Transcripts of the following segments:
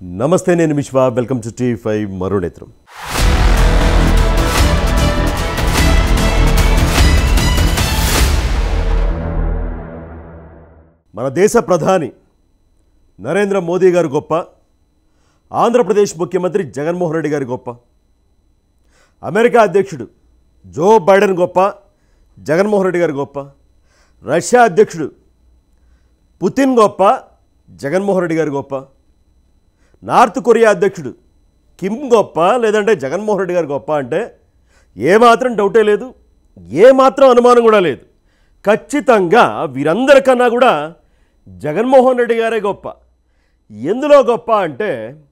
నమస్తే నేను Vishwa welcome to T five మరునేత్రం మన దేశ ప్రధాని నరేంద్ర మోదీ గారు గొప్ప ఆంధ్రప్రదేశ్ ముఖ్యమంత్రి జగన్మోహన్ రెడ్డి గారు గొప్ప అమెరికా అధ్యక్షుడు జో బైడెన్ గొప్ప జగన్మోహన్ రెడ్డి గారు గొప్ప రష్యా అధ్యక్షుడు పుతిన్ గొప్ప జగన్మోహన్ రెడ్డి గారు గొప్ప నార్త్ కొరియా అధ్యక్షుడు కిమ్ గొప్ప లేదంటే జగన్మోహన్ రెడ్డి గారు గొప్ప అంటే ఏమాత్రం డౌటే లేదు ఏమాత్రం అనుమానం కూడా లేదు ఖచ్చితంగా వీరందరికన్నా కూడా జగన్మోహన్ రెడ్డి గారే గొప్ప ఎందులో గొప్ప అంటే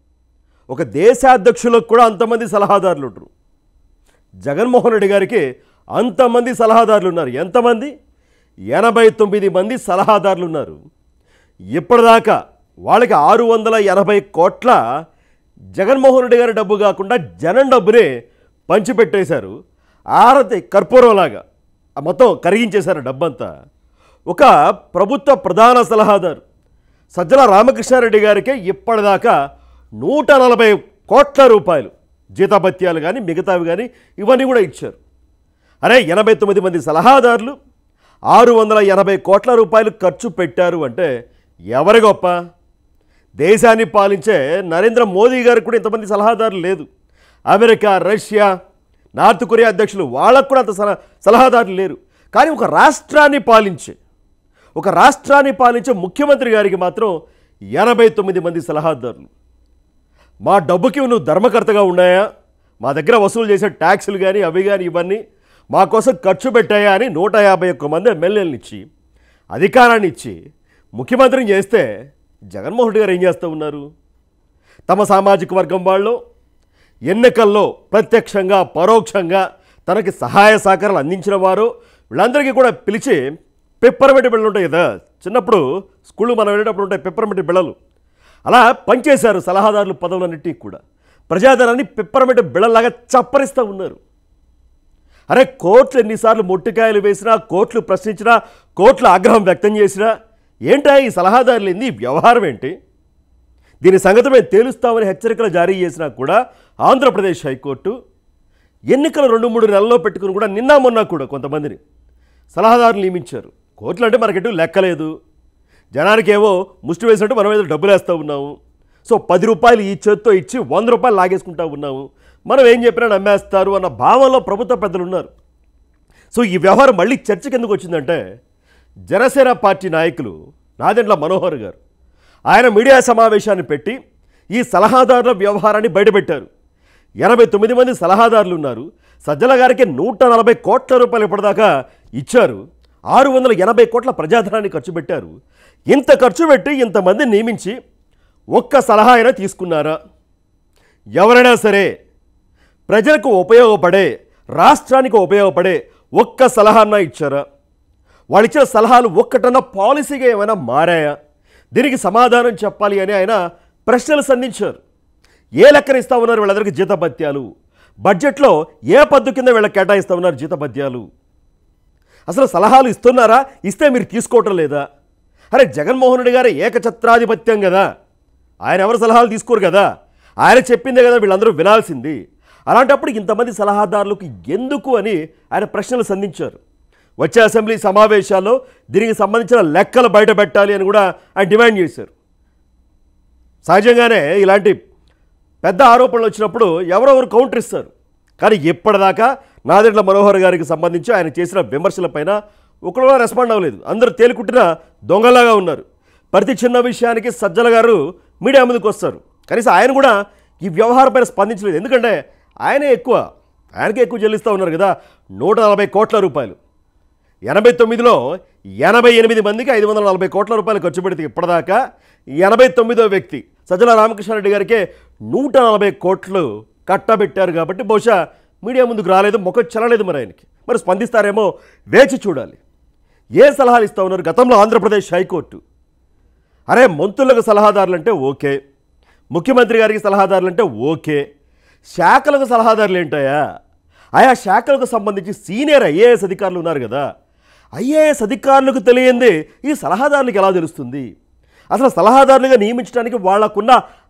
ఒక దేశాధ్యక్షులకు కూడా అంతమంది సలహాదారులు ఉంటారు జగన్మోహన్ రెడ్డి గారికి అంతమంది సలహాదారులు ఉన్నారు ఎంతమంది ఎనభై తొమ్మిది మంది సలహాదారులు ఉన్నారు ఇప్పటిదాకా వాళ్ళకి ఆరు వందల ఎనభై కోట్ల జగన్మోహన్ రెడ్డి గారి డబ్బు కాకుండా జనం డబ్బునే పంచిపెట్టేశారు ఆరతి కర్పూరంలాగా ఆ మొత్తం కరిగించేశారు డబ్బంతా ఒక ప్రభుత్వ ప్రధాన సలహాదారు సజ్జల రామకృష్ణారెడ్డి గారికి ఇప్పటిదాకా నూట నలభై కోట్ల రూపాయలు జీతభత్యాలు కానీ మిగతావి కానీ ఇవన్నీ కూడా ఇచ్చారు అరే ఎనభై తొమ్మిది మంది సలహాదారులు ఆరు వందల ఎనభై కోట్ల రూపాయలు ఖర్చు పెట్టారు అంటే ఎవరి గొప్ప దేశాన్ని పాలించే నరేంద్ర మోదీ గారికి కూడా ఇంతమంది సలహాదారులు లేదు అమెరికా రష్యా నార్త్ కొరియా అధ్యక్షులు వాళ్ళకు కూడా అంత సలహా సలహాదారులు లేరు కానీ ఒక రాష్ట్రాన్ని పాలించే ఒక రాష్ట్రాన్ని పాలించే ముఖ్యమంత్రి గారికి మాత్రం ఎనభై తొమ్మిది మంది సలహాదారులు మా డబ్బుకి నువ్వు ధర్మకర్తగా ఉన్నాయా మా దగ్గర వసూలు చేసే ట్యాక్సులు కానీ అవి కానీ ఇవన్నీ మా కోసం ఖర్చు పెట్టాయా అని నూట యాభై ఒక్క మంది ఎమ్మెల్యేలను ఇచ్చి అధికారాన్ని ఇచ్చి ముఖ్యమంత్రిని చేస్తే జగన్మోహన్ రెడ్డి గారు ఏం చేస్తూ ఉన్నారు తమ సామాజిక వర్గం వాళ్ళు ఎన్నికల్లో ప్రత్యక్షంగా పరోక్షంగా తనకి సహాయ సహకారాలు అందించిన వారు వీళ్ళందరికీ కూడా పిలిచి పెప్పరమెట్టి బిళ్ళలు ఉంటాయి కదా చిన్నప్పుడు స్కూళ్ళు మనం వెళ్ళేటప్పుడు ఉంటాయి పెప్పరమెట్టి బిళ్ళలు అలా పనిచేశారు సలహాదారులు పదవులన్నిటికీ కూడా ప్రజాధనాన్ని పెప్పరమెట్టి బిళ్ళలాగా చప్పరిస్తూ ఉన్నారు అరే కోర్టులు ఎన్నిసార్లు మొట్టికాయలు వేసినా కోర్టులు ప్రశ్నించినా కోర్టుల ఆగ్రహం వ్యక్తం చేసినా ఏంటా ఈ సలహాదారులు ఏంది ఈ వ్యవహారం ఏంటి దీని సంగతి మేము తేలుస్తామని హెచ్చరికలు జారీ చేసినా కూడా ఆంధ్రప్రదేశ్ హైకోర్టు ఎన్నికలు రెండు మూడు నెలల్లో పెట్టుకుని కూడా నిన్న మొన్న కూడా కొంతమందిని సలహాదారులు నియమించారు కోర్టులు అంటే మనకెటు లెక్కలేదు జనానికి ఏవో ముష్టి వేసినట్టు మనం ఏదో డబ్బులు వేస్తూ ఉన్నాము సో పది రూపాయలు ఈ చేత్తో ఇచ్చి వంద రూపాయలు లాగేసుకుంటా ఉన్నాము మనం ఏం చెప్పినా నమ్మేస్తారు అన్న భావంలో ప్రభుత్వ పెద్దలు ఉన్నారు సో ఈ వ్యవహారం మళ్ళీ చర్చకి ఎందుకు వచ్చిందంటే జనసేన పార్టీ నాయకులు నాదెండ్ల మనోహర్ గారు ఆయన మీడియా సమావేశాన్ని పెట్టి ఈ సలహాదారుల వ్యవహారాన్ని బయటపెట్టారు ఎనభై తొమ్మిది మంది సలహాదారులు ఉన్నారు సజ్జల గారికి నూట నలభై కోట్ల రూపాయలు ఇప్పటిదాకా ఇచ్చారు ఆరు వందల ఎనభై కోట్ల ప్రజాధనాన్ని ఖర్చు పెట్టారు ఇంత ఖర్చు పెట్టి ఇంతమంది నియమించి ఒక్క సలహా అయినా తీసుకున్నారా ఎవరైనా సరే ప్రజలకు ఉపయోగపడే రాష్ట్రానికి ఉపయోగపడే ఒక్క సలహాన్నా ఇచ్చారా వాళ్ళు ఇచ్చిన సలహాలు ఒక్కటన్నా పాలసీగా ఏమైనా మారాయా దీనికి సమాధానం చెప్పాలి అని ఆయన ప్రశ్నలు సంధించారు ఏ లెక్కన ఇస్తా ఉన్నారు వీళ్ళందరికీ జీతభత్యాలు బడ్జెట్లో ఏ పద్దు కింద వీళ్ళకి కేటాయిస్తా ఉన్నారు జీతభత్యాలు అసలు సలహాలు ఇస్తున్నారా ఇస్తే మీరు తీసుకోవటం లేదా అరే జగన్మోహన్ రెడ్డి గారు ఏకఛత్రాధిపత్యం కదా ఆయన ఎవరు సలహాలు తీసుకోరు కదా ఆయన చెప్పిందే కదా వీళ్ళందరూ వినాల్సింది అలాంటప్పుడు ఇంతమంది సలహాదారులకు ఎందుకు అని ఆయన ప్రశ్నలు సంధించారు వచ్చే అసెంబ్లీ సమావేశాల్లో దీనికి సంబంధించిన లెక్కలు బయట పెట్టాలి అని కూడా ఆయన డిమాండ్ చేశారు సహజంగానే ఇలాంటి పెద్ద ఆరోపణలు వచ్చినప్పుడు ఎవరెవరు కౌంటర్ ఇస్తారు కానీ ఇప్పటిదాకా నాదెండ్ల మనోహర్ గారికి సంబంధించి ఆయన చేసిన విమర్శలపైన ఒకరు కూడా రెస్పాండ్ అవ్వలేదు అందరూ తేలికుట్టిన దొంగలాగా ఉన్నారు ప్రతి చిన్న విషయానికి సజ్జల గారు మీడియా ముందుకు వస్తారు కనీసం ఆయన కూడా ఈ వ్యవహారం పైన స్పందించలేదు ఎందుకంటే ఆయనే ఎక్కువ ఆయనకే ఎక్కువ చెల్లిస్తూ ఉన్నారు కదా నూట నలభై కోట్ల రూపాయలు ఎనభై తొమ్మిదిలో ఎనభై ఎనిమిది మందికి ఐదు వందల నలభై కోట్ల రూపాయలు ఖర్చు పెడితే ఇప్పటిదాకా ఎనభై తొమ్మిదో వ్యక్తి సజ్జల రామకృష్ణారెడ్డి గారికే నూట నలభై కోట్లు కట్టబెట్టారు కాబట్టి బహుశా మీడియా ముందుకు రాలేదు ముఖం చెల్లలేదు మరి ఆయనకి మరి స్పందిస్తారేమో వేచి చూడాలి ఏ సలహాలు ఇస్తా ఉన్నారు గతంలో ఆంధ్రప్రదేశ్ హైకోర్టు అరే మంత్రులకు సలహాదారులు అంటే ఓకే ముఖ్యమంత్రి గారికి సలహాదారులు అంటే ఓకే శాఖలకు సలహాదారులు ఏంటయ్యా ఆయా శాఖలకు సంబంధించి సీనియర్ ఐఏఎస్ అధికారులు ఉన్నారు కదా ఐఏఎస్ అధికారులకు తెలియంది ఈ సలహాదారులకు ఎలా తెలుస్తుంది అసలు సలహాదారులుగా నియమించడానికి వాళ్ళకున్న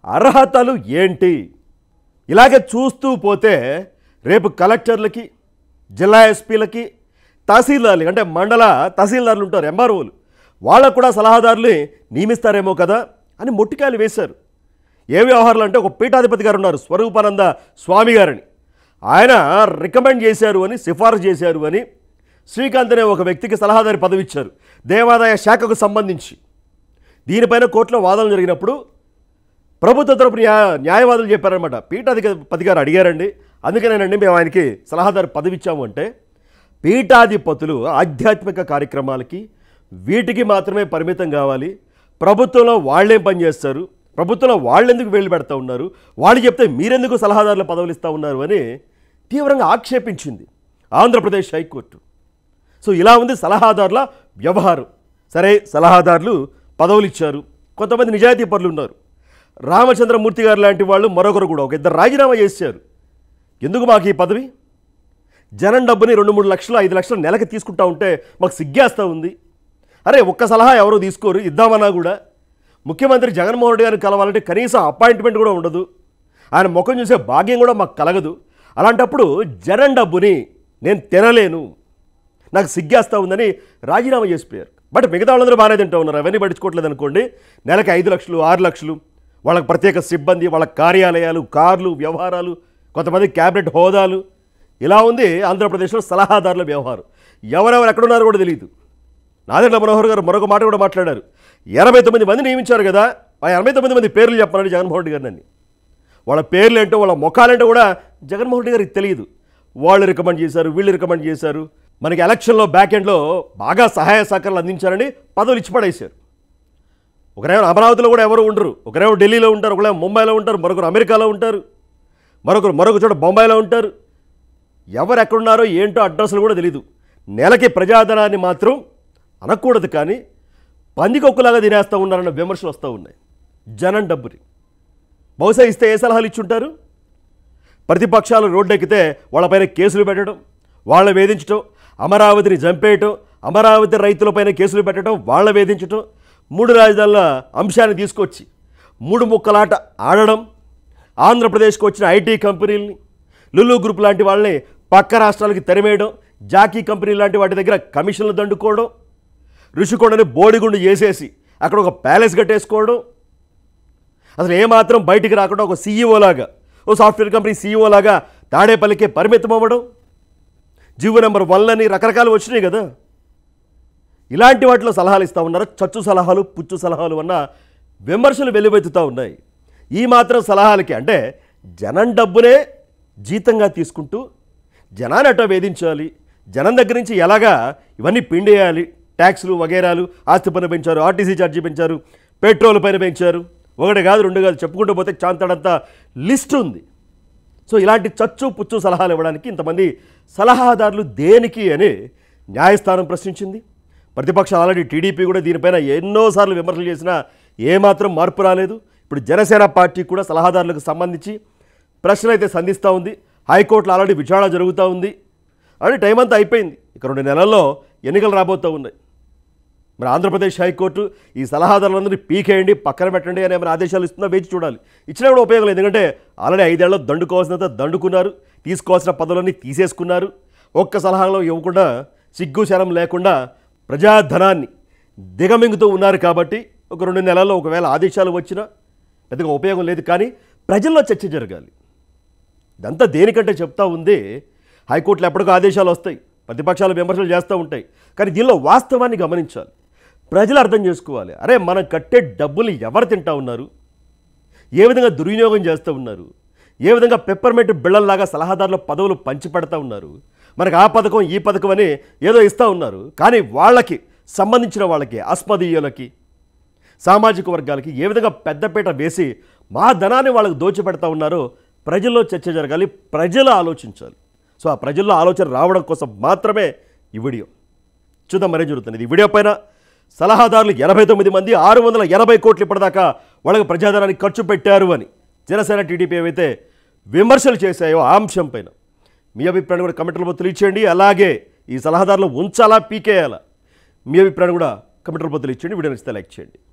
అర్హతలు ఏంటి ఇలాగే చూస్తూ పోతే రేపు కలెక్టర్లకి జిల్లా ఎస్పీలకి తహసీల్దార్లకి అంటే మండల తహసీల్దార్లు ఉంటారు ఎంఆర్ఓలు వాళ్ళకు కూడా సలహాదారులు నియమిస్తారేమో కదా అని మొట్టికాయలు వేశారు ఏ వ్యవహారాలు అంటే ఒక పీఠాధిపతి గారు ఉన్నారు స్వరూపానంద స్వామి గారని ఆయన రికమెండ్ చేశారు అని సిఫారసు చేశారు అని శ్రీకాంత్ అనే ఒక వ్యక్తికి సలహాదారి పదవి ఇచ్చారు దేవాదాయ శాఖకు సంబంధించి దీనిపైన కోర్టులో వాదనలు జరిగినప్పుడు ప్రభుత్వ తరపు న్యాయ న్యాయవాదులు చెప్పారనమాట పీఠాధిపతి గారు అడిగారండి అందుకనేనండి మేము ఆయనకి సలహాదారు పదవి ఇచ్చాము అంటే పీఠాధిపతులు ఆధ్యాత్మిక కార్యక్రమాలకి వీటికి మాత్రమే పరిమితం కావాలి ప్రభుత్వంలో వాళ్ళేం పని చేస్తారు ప్రభుత్వంలో వాళ్ళు ఎందుకు వెళ్ళి పెడతా ఉన్నారు వాళ్ళు చెప్తే మీరెందుకు సలహాదారుల పదవులు ఇస్తూ ఉన్నారు అని తీవ్రంగా ఆక్షేపించింది ఆంధ్రప్రదేశ్ హైకోర్టు సో ఇలా ఉంది సలహాదారుల వ్యవహారం సరే సలహాదారులు పదవులు ఇచ్చారు కొంతమంది నిజాయితీ పరులు ఉన్నారు రామచంద్రమూర్తి గారు లాంటి వాళ్ళు మరొకరు కూడా ఒక ఇద్దరు రాజీనామా చేశారు ఎందుకు మాకు ఈ పదవి జనం డబ్బుని రెండు మూడు లక్షలు ఐదు లక్షలు నెలకి తీసుకుంటా ఉంటే మాకు సిగ్గేస్తూ ఉంది అరే ఒక్క సలహా ఎవరు తీసుకోరు ఇద్దామన్నా కూడా ముఖ్యమంత్రి జగన్మోహన్ రెడ్డి గారిని కలవాలంటే కనీసం అపాయింట్మెంట్ కూడా ఉండదు ఆయన ముఖం చూసే భాగ్యం కూడా మాకు కలగదు అలాంటప్పుడు జనం డబ్బుని నేను తినలేను నాకు సిగ్గేస్తూ ఉందని రాజీనామా చేసిపోయారు బట్ మిగతా వాళ్ళందరూ బాగానే తింటూ ఉన్నారు అవన్నీ పట్టించుకోవట్లేదు అనుకోండి నెలకి ఐదు లక్షలు ఆరు లక్షలు వాళ్ళకి ప్రత్యేక సిబ్బంది వాళ్ళ కార్యాలయాలు కార్లు వ్యవహారాలు కొంతమంది క్యాబినెట్ హోదాలు ఇలా ఉంది ఆంధ్రప్రదేశ్లో సలహాదారుల వ్యవహారం ఎవరెవరు ఎక్కడున్నారో కూడా తెలియదు నాదెండ్ల మనోహర్ గారు మరొక మాట కూడా మాట్లాడారు ఎనభై తొమ్మిది మంది నియమించారు కదా ఆ ఎనభై తొమ్మిది మంది పేర్లు చెప్పాలని జగన్మోహన్ రెడ్డి గారిని వాళ్ళ పేర్లు ఏంటో వాళ్ళ ముఖాలేంటో కూడా జగన్మోహన్ రెడ్డి గారికి తెలియదు వాళ్ళు రికమెండ్ చేశారు వీళ్ళు రికమెండ్ చేశారు మనకి ఎలక్షన్లో బ్యాక్ ఎండ్లో బాగా సహాయ సహకారాలు అందించారని పదవులు ఇచ్చి పడేశారు ఒకరేమో అమరావతిలో కూడా ఎవరు ఉండరు ఒకరేమో ఢిల్లీలో ఉంటారు ఒకరేమో ముంబైలో ఉంటారు మరొకరు అమెరికాలో ఉంటారు మరొకరు మరొక చోట బొంబాయిలో ఉంటారు ఎవరు ఎక్కడున్నారో ఏంటో అడ్రస్లు కూడా తెలియదు నెలకి ప్రజాధనాన్ని మాత్రం అనకూడదు కానీ పందికొక్కులాగా తినేస్తూ ఉన్నారన్న విమర్శలు వస్తూ ఉన్నాయి జనం డబ్బుని బహుశా ఇస్తే ఏ సలహాలు ఇచ్చుంటారు ప్రతిపక్షాలు రోడ్డెక్కితే వాళ్ళపైన కేసులు పెట్టడం వాళ్ళ వేధించడం అమరావతిని చంపేయటం అమరావతి రైతులపైన కేసులు పెట్టడం వాళ్ళ వేధించటం మూడు రాజధానుల అంశాన్ని తీసుకొచ్చి మూడు ముక్కలాట ఆడడం ఆంధ్రప్రదేశ్కి వచ్చిన ఐటీ కంపెనీలని లులు గ్రూప్ లాంటి వాళ్ళని పక్క రాష్ట్రాలకి తరిమేయడం జాకీ కంపెనీ లాంటి వాటి దగ్గర కమిషన్లు దండుకోవడం ఋషికొండని బోడిగుండు చేసేసి అక్కడ ఒక ప్యాలెస్ కట్టేసుకోవడం అసలు ఏమాత్రం బయటికి రాకుండా ఒక సీఈఓ లాగా ఓ సాఫ్ట్వేర్ కంపెనీ సీఈఓ లాగా తాడేపల్లికే పరిమితం అవ్వడం జీవో నెంబర్ వన్ అని రకరకాలు వచ్చినాయి కదా ఇలాంటి వాటిలో సలహాలు ఇస్తూ ఉన్నారు చచ్చు సలహాలు పుచ్చు సలహాలు అన్న విమర్శలు వెలువెత్తుతూ ఉన్నాయి ఈ మాత్రం సలహాలకి అంటే జనం డబ్బునే జీతంగా తీసుకుంటూ జనాన్ని అట్ట వేధించాలి జనం దగ్గర నుంచి ఎలాగా ఇవన్నీ పిండేయాలి ట్యాక్స్లు వగేరాలు ఆస్తి పన్ను పెంచారు ఆర్టీసీ ఛార్జీ పెంచారు పెట్రోల్ పైన పెంచారు ఒకటి కాదు రెండు కాదు చెప్పుకుంటూ పోతే చాంతడంతా లిస్ట్ ఉంది సో ఇలాంటి చచ్చు పుచ్చు సలహాలు ఇవ్వడానికి ఇంతమంది సలహాదారులు దేనికి అని న్యాయస్థానం ప్రశ్నించింది ప్రతిపక్షాలు ఆల్రెడీ టీడీపీ కూడా దీనిపైన ఎన్నోసార్లు విమర్శలు చేసినా ఏమాత్రం మార్పు రాలేదు ఇప్పుడు జనసేన పార్టీ కూడా సలహాదారులకు సంబంధించి ప్రశ్న అయితే సంధిస్తూ ఉంది హైకోర్టులో ఆల్రెడీ విచారణ జరుగుతూ ఉంది ఆల్రెడీ టైం అంతా అయిపోయింది ఇక రెండు నెలల్లో ఎన్నికలు రాబోతూ ఉన్నాయి మరి ఆంధ్రప్రదేశ్ హైకోర్టు ఈ సలహాదారులందరినీ పీకేయండి పక్కన పెట్టండి అని ఏమైనా ఆదేశాలు ఇస్తుందో వేచి చూడాలి ఇచ్చినా కూడా ఉపయోగం లేదు ఎందుకంటే ఆల్రెడీ ఐదేళ్లలో దండుకోవాల్సినంత దండుకున్నారు తీసుకోవాల్సిన పదవులన్నీ తీసేసుకున్నారు ఒక్క సలహాలో ఇవ్వకుండా సిగ్గు శరం లేకుండా ప్రజాధనాన్ని దిగమింగుతూ ఉన్నారు కాబట్టి ఒక రెండు నెలల్లో ఒకవేళ ఆదేశాలు వచ్చినా పెద్దగా ఉపయోగం లేదు కానీ ప్రజల్లో చర్చ జరగాలి ఇదంతా దేనికంటే చెప్తా ఉంది హైకోర్టులో ఎప్పటికో ఆదేశాలు వస్తాయి ప్రతిపక్షాలు విమర్శలు చేస్తూ ఉంటాయి కానీ దీనిలో వాస్తవాన్ని గమనించాలి ప్రజలు అర్థం చేసుకోవాలి అరే మనం కట్టే డబ్బులు ఎవరు తింటా ఉన్నారు ఏ విధంగా దుర్వినియోగం చేస్తూ ఉన్నారు ఏ విధంగా పెప్పర్మెంట్ బిళ్ళల్లాగా సలహాదారుల పదవులు పంచిపెడతా ఉన్నారు మనకు ఆ పథకం ఈ పథకం అని ఏదో ఇస్తూ ఉన్నారు కానీ వాళ్ళకి సంబంధించిన వాళ్ళకి అస్మదీయులకి సామాజిక వర్గాలకి ఏ విధంగా పెద్దపీట వేసి మా ధనాన్ని వాళ్ళకి దోచిపెడతా ఉన్నారో ప్రజల్లో చర్చ జరగాలి ప్రజలు ఆలోచించాలి సో ఆ ప్రజల్లో ఆలోచన రావడం కోసం మాత్రమే ఈ వీడియో చూద్దాం మరేం జరుగుతుంది ఈ వీడియో పైన సలహాదారులు ఎనభై తొమ్మిది మంది ఆరు వందల ఎనభై కోట్లు ఇప్పటిదాకా వాళ్ళకి ప్రజాధనాన్ని ఖర్చు పెట్టారు అని జనసేన టీడీపీ ఏవైతే విమర్శలు చేశాయో ఆ అంశం పైన మీ అభిప్రాయం కూడా కమెంట్లలో తెలియచేయండి అలాగే ఈ సలహాదారులు ఉంచాలా పీకేయాలా మీ అభిప్రాయం కూడా కమెంట్లలో తెలియచేయండి వీడియో నచ్చితే లైక్ చేయండి